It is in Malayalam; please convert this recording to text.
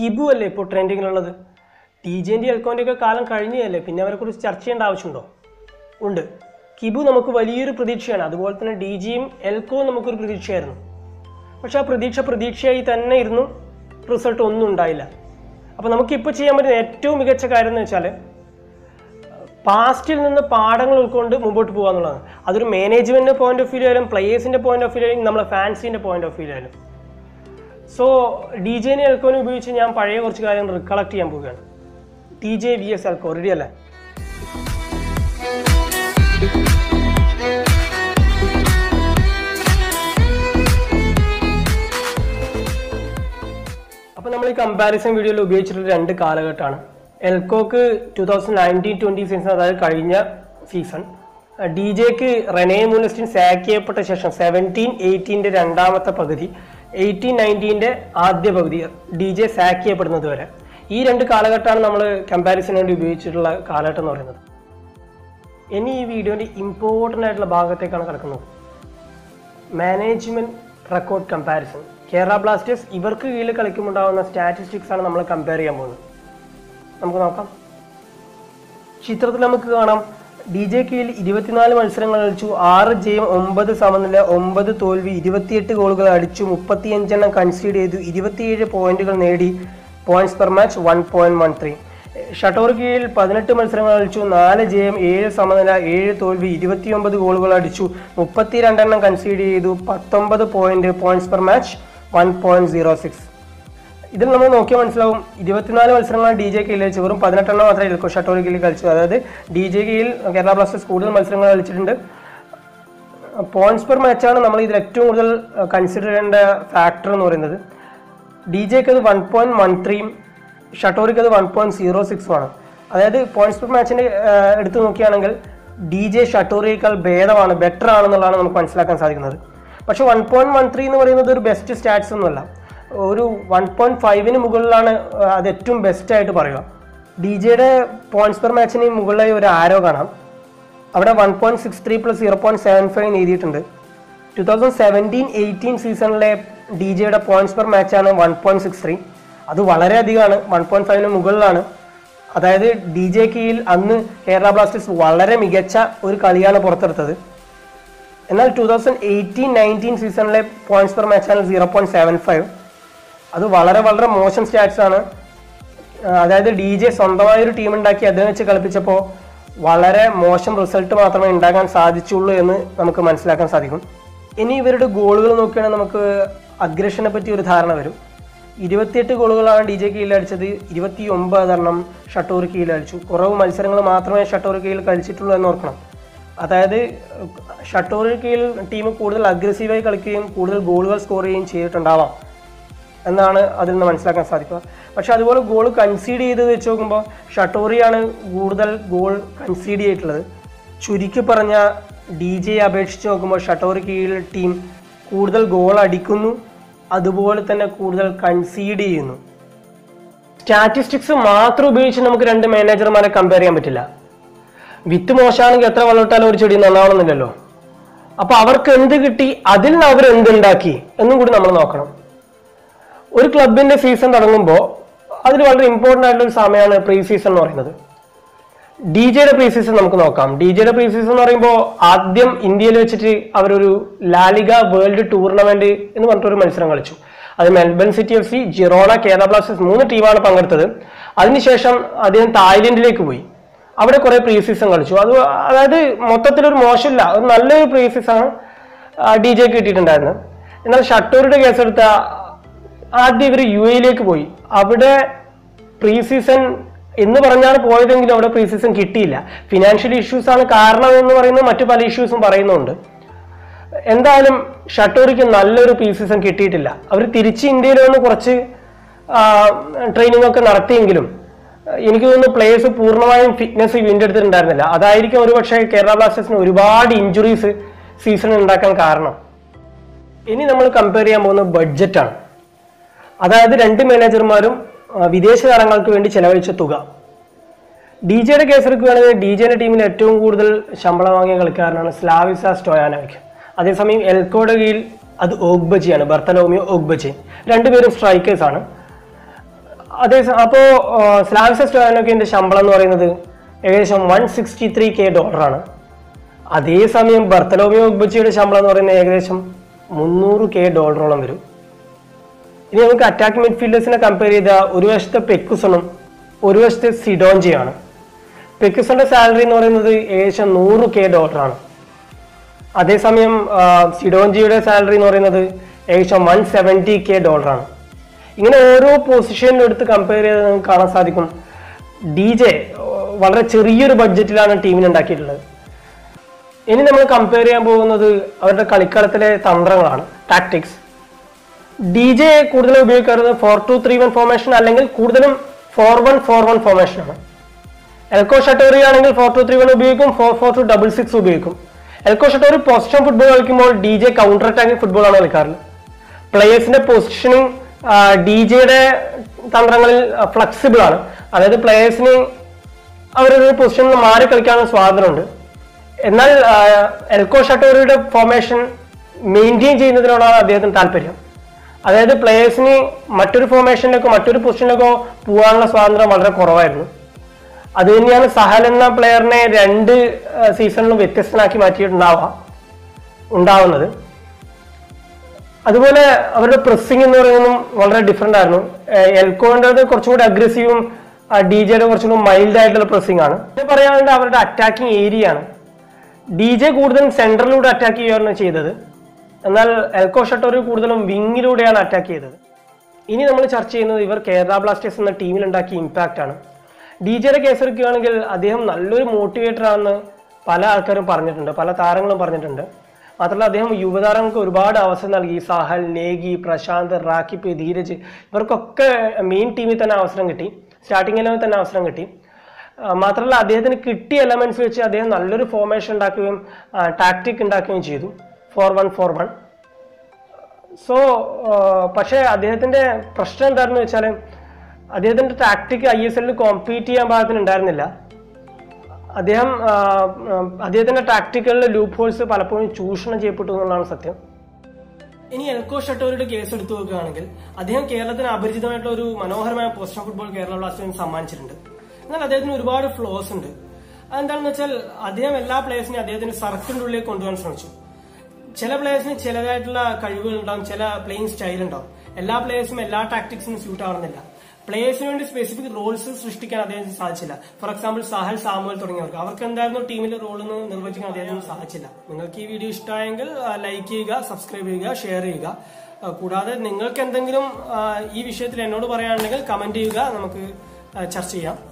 കിബു അല്ലേ ഇപ്പോൾ ട്രെൻഡിങ്ങിലുള്ളത് ടി ജെൻ്റെ എൽക്കോൻ്റെ ഒക്കെ കാലം കഴിഞ്ഞതല്ലേ പിന്നെ അവരെ കുറിച്ച് ചർച്ച ചെയ്യേണ്ട ആവശ്യമുണ്ടോ ഉണ്ട് കിബു നമുക്ക് വലിയൊരു പ്രതീക്ഷയാണ് അതുപോലെ തന്നെ ഡി ജിയും എൽക്കോവും നമുക്കൊരു പ്രതീക്ഷയായിരുന്നു പക്ഷെ ആ പ്രതീക്ഷ പ്രതീക്ഷയായി തന്നെ ഇരുന്നു റിസൾട്ട് ഒന്നും ഉണ്ടായില്ല അപ്പോൾ നമുക്കിപ്പോൾ ചെയ്യാൻ പറ്റുന്ന ഏറ്റവും മികച്ച കാര്യം എന്ന് വെച്ചാൽ പാസ്റ്റിൽ നിന്ന് പാഠങ്ങൾ ഉൾക്കൊണ്ട് മുമ്പോട്ട് പോകുക എന്നുള്ളതാണ് അതൊരു മാനേജ്മെൻറ്റിൻ്റെ പോയിന്റ് ഓഫ് വ്യൂ ആയാലും പ്ലേയേഴ്സിൻ്റെ പോയിന്റ് ഓഫ് വ്യൂ ആയാലും നമ്മളെ ഫാൻസിൻ്റെ പോയിന്റ് ഓഫ് വ്യൂ ആയാലും സോ ഡി ജെനെ എൽക്കോനെ ഉപയോഗിച്ച് ഞാൻ പഴയ കുറച്ച് കാര്യങ്ങൾ റിക്കളക്ട് ചെയ്യാൻ പോവുകയാണ് T J V S Elco ready അല്ലേ അപ്പോൾ നമ്മൾ ഈ കമ്പാരിസൺ വീഡിയോയിൽ ഉപയോഗിച്ചിട്ടുള്ള രണ്ട് കാലഘട്ടമാണ് എൽക്കോക്ക് two thousand nineteen twenty season അതായത് കഴിഞ്ഞ സീസൺ ഡി ജെക്ക് റെനേ മുനസ്റ്റിൻ സാക്ക് ചെയ്യപ്പെട്ട ശേഷം സെവൻറ്റീൻ എയ്റ്റീൻ്റെ രണ്ടാമത്തെ പകുതി എയ്റ്റീൻ നയൻറ്റീൻ്റെ ആദ്യ പകുതി ഡി ജെ സാക്ക് ചെയ്യപ്പെടുന്നത് വരെ ഈ രണ്ട് കാലഘട്ടമാണ് നമ്മൾ കമ്പാരിസൺ വേണ്ടി ഉപയോഗിച്ചിട്ടുള്ള കാലഘട്ടം എന്ന് പറയുന്നത് ഇനി ഈ വീഡിയോൻ്റെ ഇമ്പോർട്ടൻ്റ് ആയിട്ടുള്ള ഭാഗത്തേക്കാണ് കിടക്കുന്നത് management record comparison Kerala Blasters ഇവർക്ക് കീഴിൽ കളിക്കുമുണ്ടാകുന്ന സ്റ്റാറ്റിസ്റ്റിക്സ് ആണ് നമ്മൾ കമ്പയർ ചെയ്യാൻ പോകുന്നത് നമുക്ക് നോക്കാം ചിത്രത്തിൽ നമുക്ക് കാണാം ഡി ജെ കീഴിൽ ഇരുപത്തിനാല് മത്സരങ്ങൾ കളിച്ചു ആറ് ജയം ഒമ്പത് സമനില ഒമ്പത് തോൽവി ഇരുപത്തിയെട്ട് ഗോളുകൾ അടിച്ചു മുപ്പത്തിയഞ്ചെണ്ണം കൺസീഡ് ചെയ്തു ഇരുപത്തിയേഴ് പോയിന്റുകൾ നേടി points per match one point one three Schattorie കീഴിൽ പതിനെട്ട് മത്സരങ്ങൾ കളിച്ചു നാല് ജയം ഏഴ് സമനില ഏഴ് തോൽവി ഇരുപത്തിയൊമ്പത് ഗോളുകൾ അടിച്ചു മുപ്പത്തിരണ്ടെണ്ണം കൺസീഡ് ചെയ്തു പത്തൊമ്പത് point points per match one point zero six ഇതിൽ നമ്മൾ നോക്കിയാൽ മനസ്സിലാവും ഇരുപത്തിനാല് മത്സരങ്ങളാണ് ഡി ജെ കീഴിൽ കളിച്ചു വെറും പതിനെട്ടെണ്ണം മാത്രമേ ഇൽക്കോ ഷട്ടോർ കീഴിൽ കളിച്ചു അതായത് ഡി ജെ കീഴിൽ കേരള ബ്ലാസ്റ്റേഴ്സ് കൂടുതൽ മത്സരങ്ങൾ കളിച്ചിട്ടുണ്ട് പോയിന്റ്സ് പെർ മാച്ചാണ് നമ്മൾ ഇതിൽ ഏറ്റവും കൂടുതൽ കൺസിഡർ ചെയ്യേണ്ട ഫാക്ടർ എന്ന് പറയുന്നത് ഡി ജെക്ക് അത് വൺ പോയിന്റ് വൺ ത്രീയും ഷട്ടോറിക്ക് അത് വൺ പോയിന്റ് സീറോ സിക്സും ആണ് അതായത് പോയിന്റ്സ് പെർ മാച്ചിന്റെ എടുത്തു നോക്കുകയാണെങ്കിൽ ഡി ജെ ഷട്ടോറിയേക്കാൾ ഭേദമാണ് ബെറ്റർ ആണെന്നുള്ളതാണ് നമുക്ക് മനസ്സിലാക്കാൻ സാധിക്കുന്നത് പക്ഷെ വൺ പോയിന്റ് വൺ ത്രീ എന്ന് പറയുന്നത് ഒരു ബെസ്റ്റ് സ്റ്റാറ്റ്സ് ഒന്നുമല്ല ഒരു വൺ പോയിന്റ് ഫൈവിന് മുകളിലാണ് ആ, അത് ഏറ്റവും ബെസ്റ്റ് ആയിട്ട് പറയുക ഡി ജെയുടെ പോയിന്റ്സ് പെർ മാച്ചിന് മുകളിലായി ഒരു ആരോ കാണാം അവിടെ one point six three plus zero point seven five എഴുതിയിട്ടുണ്ട് ടു തൗസൻഡ് സെവൻറ്റീൻ എയ്റ്റീൻ സീസണിലെ ഡി ജെയുടെ പോയിന്റ്സ് പെർ മാച്ചാണ് വൺ പോയിന്റ് സിക്സ് ത്രീ അത് വളരെ അധികമാണ് വൺ പോയിന്റ് ഫൈവിന് മുകളിലാണ് അതായത് ഡി ജെ കീഴിൽ അന്ന് കേരള ബ്ലാസ്റ്റേഴ്സ് വളരെ മികച്ച ഒരു കളിയാണ് പുറത്തെടുത്തത് എന്നാൽ ടൂ തൗസൻഡ് എയ്റ്റീൻ നയൻറ്റീൻ സീസണിലെ പോയിന്റ്സ് പെർ മാച്ചാണ് സീറോ പോയിന്റ് സെവൻ ഫൈവ് അത് വളരെ വളരെ മോശം സ്റ്റാറ്റ്സ് ആണ് ആ, അതായത് ഡി ജെ സ്വന്തമായൊരു ടീം ഉണ്ടാക്കി അതിനെ വെച്ച് കളിപ്പിച്ചപ്പോൾ വളരെ മോശം റിസൾട്ട് മാത്രമേ ഉണ്ടാക്കാൻ സാധിച്ചുള്ളൂ എന്ന് നമുക്ക് മനസ്സിലാക്കാൻ സാധിക്കും ഇനി ഇവരുടെ ഗോളുകൾ നോക്കുകയാണെങ്കിൽ നമുക്ക് അഗ്രഷനെ പറ്റി ഒരു ധാരണ വരും ഇരുപത്തിയെട്ട് ഗോളുകളാണ് ഡി ജെ കീഴിൽ അടിച്ചത് ഇരുപത്തി ഒമ്പതെണ്ണം ഷട്ടൂർ കീഴിൽ അടിച്ചു കുറവ് മത്സരങ്ങൾ മാത്രമേ ഷട്ടൂർ കീഴിൽ കളിച്ചിട്ടുള്ളൂ എന്ന് ഓർക്കണം അതായത് ഷട്ടൂർ കീഴിൽ ടീം കൂടുതൽ അഗ്രസീവായി കളിക്കുകയും കൂടുതൽ ഗോളുകൾ സ്കോർ ചെയ്യുകയും ചെയ്തിട്ടുണ്ടാവാം എന്നാണ് അതിൽ നിന്ന് മനസ്സിലാക്കാൻ സാധിക്കുക പക്ഷെ അതുപോലെ ഗോൾ കൺസീഡ് ചെയ്ത് വെച്ച് നോക്കുമ്പോൾ ഷട്ടോറിയാണ് കൂടുതൽ ഗോൾ കൺസീഡ് ചെയ്തിട്ടുള്ളത് ചുരുക്കി പറഞ്ഞ ഡി ജെ അപേക്ഷിച്ച് നോക്കുമ്പോൾ ഷട്ടോറി കീഴിൽ ടീം കൂടുതൽ ഗോൾ അടിക്കുന്നു അതുപോലെ തന്നെ കൂടുതൽ കൺസീഡ് ചെയ്യുന്നു സ്റ്റാറ്റിസ്റ്റിക്സ് മാത്രം ഉപയോഗിച്ച് നമുക്ക് രണ്ട് മാനേജർമാരെ കമ്പയർ ചെയ്യാൻ പറ്റില്ല വിത്ത് മോശമാണെങ്കിൽ എത്ര വളർത്താലും ഒരു ചെടി നന്നാവണമെന്നില്ലല്ലോ അപ്പൊ അവർക്ക് എന്ത് കിട്ടി അതിൽ നിന്ന് അവർ എന്തുണ്ടാക്കി എന്നും കൂടി നമ്മൾ നോക്കണം ഒരു ക്ലബിന്റെ സീസൺ തുടങ്ങുമ്പോൾ അതിൽ വളരെ ഇമ്പോർട്ടൻ്റ് ആയിട്ടുള്ള ഒരു സമയമാണ് പ്രീ സീസൺ എന്ന് പറയുന്നത് ഡി ജെയുടെ പ്രീ സീസൺ നമുക്ക് നോക്കാം ഡി ജെയുടെ പ്രീ സീസൺ എന്ന് പറയുമ്പോൾ ആദ്യം ഇന്ത്യയിൽ വെച്ചിട്ട് അവരൊരു ലാലിഗ വേൾഡ് ടൂർണമെന്റ് എന്ന് പറഞ്ഞിട്ടൊരു മത്സരം കളിച്ചു അത് Melbourne City F C Girona Kerala Blasters മൂന്ന് ടീമാണ് പങ്കെടുത്തത് അതിനുശേഷം അദ്ദേഹം തായ്ലൻഡിലേക്ക് പോയി അവിടെ കുറെ പ്രീ സീസൺ കളിച്ചു അത് അതായത് മൊത്തത്തിലൊരു മോശമില്ല ഒരു നല്ലൊരു പ്രീ സീസൺ ഡി ജെ കിട്ടിയിട്ടുണ്ടായിരുന്നത് എന്നാൽ ഷട്ടൂറിന്റെ കേസ് എടുത്ത ആദ്യം ഇവർ യു എയിലേക്ക് പോയി അവിടെ പ്രീ സീസൺ എന്ന് പറഞ്ഞാണ് പോയതെങ്കിലും അവിടെ പ്രീ സീസൺ കിട്ടിയില്ല ഫിനാൻഷ്യൽ ഇഷ്യൂസ് ആണ് കാരണം എന്ന് പറയുന്നത് മറ്റു പല ഇഷ്യൂസും പറയുന്നുണ്ട് എന്തായാലും ഷട്ടൂറിക്ക് നല്ലൊരു പ്രീ സീസൺ കിട്ടിയിട്ടില്ല അവർ തിരിച്ച് ഇന്ത്യയിൽ വന്ന് കുറച്ച് ട്രെയിനിങ് ഒക്കെ നടത്തിയെങ്കിലും ആ, എനിക്ക് തോന്നുന്നു പ്ലേയേഴ്സ് പൂർണ്ണമായും ഫിറ്റ്നസ് വീണ്ടെടുത്തിട്ടുണ്ടായിരുന്നില്ല അതായിരിക്കും ഒരുപക്ഷെ കേരള ബ്ലാസ്റ്റേഴ്സിന് ഒരുപാട് ഇഞ്ചുറീസ് സീസൺ ഉണ്ടാക്കാൻ കാരണം ഇനി നമ്മൾ കമ്പയർ ചെയ്യാൻ പോകുന്നത് ബഡ്ജറ്റാണ് അതായത് രണ്ട് മാനേജർമാരും ആ, വിദേശ താരങ്ങൾക്ക് വേണ്ടി ചെലവഴിച്ച തുക ഡി ജെയുടെ കേസ് എടുക്കുകയാണെങ്കിൽ ഡി ജെയുടെ ടീമിൽ ഏറ്റവും കൂടുതൽ ശമ്പളം വാങ്ങിയ കളിക്കാരനാണ് സ്ലാവിസ സ്റ്റോയാനോവിക് അതേസമയം എൽക്കോയുടെ കീഴിൽ അത് ഓഗ്ബജിയാണ് ബർത്തലോമിയോ ഓഗ്ബജി രണ്ടുപേരും സ്ട്രൈക്കേഴ്സ് ആണ് അതേ സ- അപ്പോ സ്ലാംസ സ്റ്റോയാനോക്കിന്റെ ശമ്പളം എന്ന് പറയുന്നത് ഏകദേശം വൺ സിക്സ്റ്റി ത്രീ കെ ഡോളറാണ് അതേസമയം ബർത്തലോമിയോ ഉഗ്ബച്ചിയുടെ ശമ്പളം എന്ന് പറയുന്നത് ഏകദേശം മുന്നൂറ് കെ ഡോളറോളം വരും ഇനി നമുക്ക് അറ്റാക്ക് മിഡ്ഫീൽഡേഴ്സിനെ കമ്പയർ ചെയ്ത ഒരു വശത്തെ പെക്കുസണും ഒരു വശത്തെ സിഡോഞ്ചിയാണ് പെക്കുസന്റെ സാലറി എന്ന് പറയുന്നത് ഏകദേശം നൂറ് കെ ഡോളറാണ് അതേസമയം ആ, സിഡോഞ്ചിയുടെ സാലറി എന്ന് പറയുന്നത് ഏകദേശം വൺ സെവൻറ്റി കെ ഡോളറാണ് ഇങ്ങനെ ഓരോ പൊസിഷനിലും എടുത്ത് കമ്പയർ ചെയ്ത് നമുക്ക് കാണാൻ സാധിക്കും ഡി ജെ വളരെ ചെറിയൊരു ബഡ്ജറ്റിലാണ് ടീമിന് ഉണ്ടാക്കിയിട്ടുള്ളത് ഇനി നമ്മൾ കമ്പയർ ചെയ്യാൻ പോകുന്നത് അവരുടെ കളിക്കളത്തിലെ തന്ത്രങ്ങളാണ് ടാക്ടിക്സ് ഡി ജെ കൂടുതലും ഉപയോഗിക്കാറുള്ളത് four two three one formation അല്ലെങ്കിൽ കൂടുതലും four one four one formation ആണ് എൽക്കോ ഷട്ടോറി ആണെങ്കിൽ ഫോർ ടു ത്രീ വൺ ഉപയോഗിക്കും four four two double six ഉപയോഗിക്കും എൽക്കോ ഷട്ടോറി പൊസിഷൻ ഫുട്ബോൾ കളിക്കുമ്പോൾ ഡി ജെ കൗണ്ടർ അറ്റാക്കിംഗ് ഫുട്ബോളാണ് കളിക്കാറുള്ളത് പ്ലേയേഴ്സിന്റെ പൊസിഷനിങ് ഡി ജെയുടെ തന്ത്രങ്ങളിൽ ഫ്ലെക്സിബിൾ ആണ് അതായത് പ്ലേയേഴ്സിന് അവരൊരു പൊസിഷനിൽ നിന്ന് മാറി കളിക്കാനുള്ള സ്വാതന്ത്ര്യമുണ്ട് എന്നാൽ ആ, എൽക്കോ ഷട്ടോറിയുടെ ഫോർമേഷൻ മെയിൻറ്റെയിൻ ചെയ്യുന്നതിനോടാണ് അദ്ദേഹത്തിന് താല്പര്യം അതായത് പ്ലേയേഴ്സിന് മറ്റൊരു ഫോർമേഷനിലേക്കോ മറ്റൊരു പൊസിഷനിലേക്കോ പോകാനുള്ള സ്വാതന്ത്ര്യം വളരെ കുറവായിരുന്നു അത് തന്നെയാണ് സഹൽ എന്ന പ്ലെയറിനെ രണ്ട് ആ, സീസണിലും വ്യത്യസ്തനാക്കി മാറ്റിയിട്ടുണ്ടാവുക ഉണ്ടാവുന്നത് അതുപോലെ അവരുടെ പ്രസ്സിംഗ് എന്ന് പറയുന്നതും വളരെ ഡിഫറെന്റ് ആയിരുന്നു ഏഹ് എൽക്കോന്റെ കുറച്ചും കൂടി അഗ്രസീവും ഡി ജെയുടെ കുറച്ചും കൂടി മൈൽഡ് ആയിട്ടുള്ള പ്രസ്സിംഗ് ആണ് ഇത് പറയാനുണ്ട് അവരുടെ അറ്റാക്കിംഗ് ഏരിയ ആണ് ഡി ജെ കൂടുതലും സെന്ററിലൂടെ അറ്റാക്ക് ചെയ്യുകയാണ് ചെയ്തത് എന്നാൽ എൽക്കോ ഷട്ടോറി കൂടുതലും വിങ്ങിലൂടെയാണ് അറ്റാക്ക് ചെയ്തത് ഇനി നമ്മൾ ചർച്ച ചെയ്യുന്നത് ഇവർ കേരള ബ്ലാസ്റ്റേഴ്സ് എന്ന ടീമിലുണ്ടാക്കിയ ഇമ്പാക്റ്റ് ആണ് ഡി ജെയുടെ കേസ് എടുക്കുകയാണെങ്കിൽ അദ്ദേഹം നല്ലൊരു മോട്ടിവേറ്റർ ആണെന്ന് പല ആൾക്കാരും പറഞ്ഞിട്ടുണ്ട് പല താരങ്ങളും പറഞ്ഞിട്ടുണ്ട് മാത്രമല്ല അദ്ദേഹം യുവതാരങ്ങൾക്ക് ഒരുപാട് അവസരം നൽകി സാഹൽ നേഗി പ്രശാന്ത് റാക്കിപ്പ് ധീരജ് ഇവർക്കൊക്കെ മെയിൻ ടീമിൽ തന്നെ അവസരം കിട്ടി സ്റ്റാർട്ടിംഗ് ലെവലിൽ തന്നെ അവസരം കിട്ടി ആ, മാത്രമല്ല അദ്ദേഹത്തിന് കിട്ടിയ എലമെന്റ്സ് വെച്ച് അദ്ദേഹം നല്ലൊരു ഫോർമേഷൻ ഉണ്ടാക്കുകയും ടാക്ടിക് ഉണ്ടാക്കുകയും ചെയ്തു four one four one so പക്ഷേ അദ്ദേഹത്തിന്റെ പ്രശ്നം എന്താണെന്ന് വെച്ചാൽ അദ്ദേഹത്തിന്റെ ടാക്ടിക് ഐ എസ് എല്ലിൽ കോമ്പീറ്റ് ചെയ്യാൻ പാകത്തിന് ഉണ്ടായിരുന്നില്ല അദ്ദേഹം ആ, ആ, അദ്ദേഹത്തിന്റെ ടാക്ടിക്കലിലെ ലൂപ്പ് ഹോൾസ് പലപ്പോഴും ചൂഷണം ചെയ്യപ്പെട്ടു എന്നുള്ളതാണ് സത്യം ഇനി എൽക്കോ ഷട്ടോറിയുടെ കേസ് എടുത്തു നോക്കുകയാണെങ്കിൽ അദ്ദേഹം കേരളത്തിന് അപരിചിതമായിട്ടുള്ള ഒരു മനോഹരമായ പൊസിഷൻ ഫുട്ബോൾ കേരള ബ്ലാസ്റ്റേഴ്സിന് സമ്മാനിച്ചിട്ടുണ്ട് എന്നാൽ അദ്ദേഹത്തിന് ഒരുപാട് ഫ്ലോസ് ഉണ്ട് അതെന്താണെന്ന് വെച്ചാൽ അദ്ദേഹം എല്ലാ പ്ലേയേഴ്സിനെയും അദ്ദേഹത്തിന്റെ സർക്കിളിന്റെ ഉള്ളിലേക്ക് കൊണ്ടുപോകാൻ ശ്രമിച്ചു ചില പ്ലേയേഴ്സിന് ചിലതായിട്ടുള്ള കഴിവുകൾ ഉണ്ടാവും ചില പ്ലേയിങ് സ്റ്റൈൽ ഉണ്ടാവും എല്ലാ പ്ലേയേഴ്സും എല്ലാ ടാക്ടിക്സിനും സ്യൂട്ട് ആവുന്നില്ല പ്ലേയേഴ്സിന് വേണ്ടി സ്പെസിഫിക് റോൾസ് സൃഷ്ടിക്കാൻ അദ്ദേഹത്തിന് സാധിച്ചില്ല ഫോർ എക്സാമ്പിൾ സാഹൽ സാമുവൽ തുടങ്ങിയവർക്ക് അവർക്ക് എന്തായിരുന്നു ടീമിലെ റോൾ എന്ന് നിർവചിക്കാൻ അദ്ദേഹത്തിന് സാധിച്ചില്ല നിങ്ങൾക്ക് ഈ വീഡിയോ ഇഷ്ടമായെങ്കിൽ ലൈക്ക് ചെയ്യുക സബ്സ്ക്രൈബ് ചെയ്യുക ഷെയർ ചെയ്യുക ആ, കൂടാതെ നിങ്ങൾക്ക് എന്തെങ്കിലും ആ, ഈ വിഷയത്തിൽ എന്നോട് പറയാനുണ്ടെങ്കിൽ കമന്റ് ചെയ്യുക നമുക്ക് ആ, ചർച്ച ചെയ്യാം